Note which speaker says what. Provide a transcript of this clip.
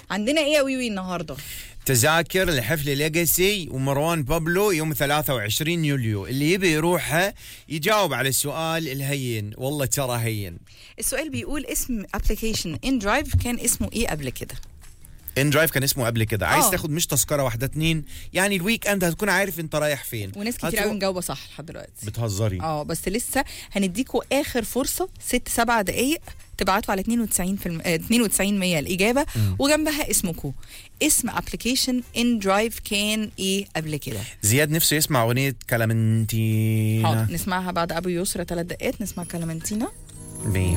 Speaker 1: عندنا ايه يا ويوي النهارده
Speaker 2: تذاكر لحفل ليجاسي ومروان بابلو يوم 23 يوليو اللي يبي يروحها يجاوب على السؤال الهين والله ترى هين
Speaker 1: السؤال بيقول اسم ابلكيشن ان درايف كان اسمه ايه قبل كده
Speaker 2: ان درايف كان اسمه قبل كده عايز
Speaker 1: آه.
Speaker 2: تاخد مش تذكره واحده اتنين يعني الويك اند هتكون عارف انت رايح فين
Speaker 1: وناس كتير
Speaker 2: هتروح-
Speaker 1: قوي مجاوبه صح لحد دلوقتي
Speaker 2: بتهزري
Speaker 1: اه بس لسه هنديكوا اخر فرصه ست سبع دقايق تبعتوا على 92 في الم... آه، 92 100 الاجابه وجنبها اسمكم اسم ابلكيشن ان درايف كان ايه قبل كده
Speaker 2: زياد نفسه يسمع اغنيه كلامنتينا
Speaker 1: حاضر نسمعها بعد ابو يسرى ثلاث دقائق نسمع كلامنتينا
Speaker 2: بيه.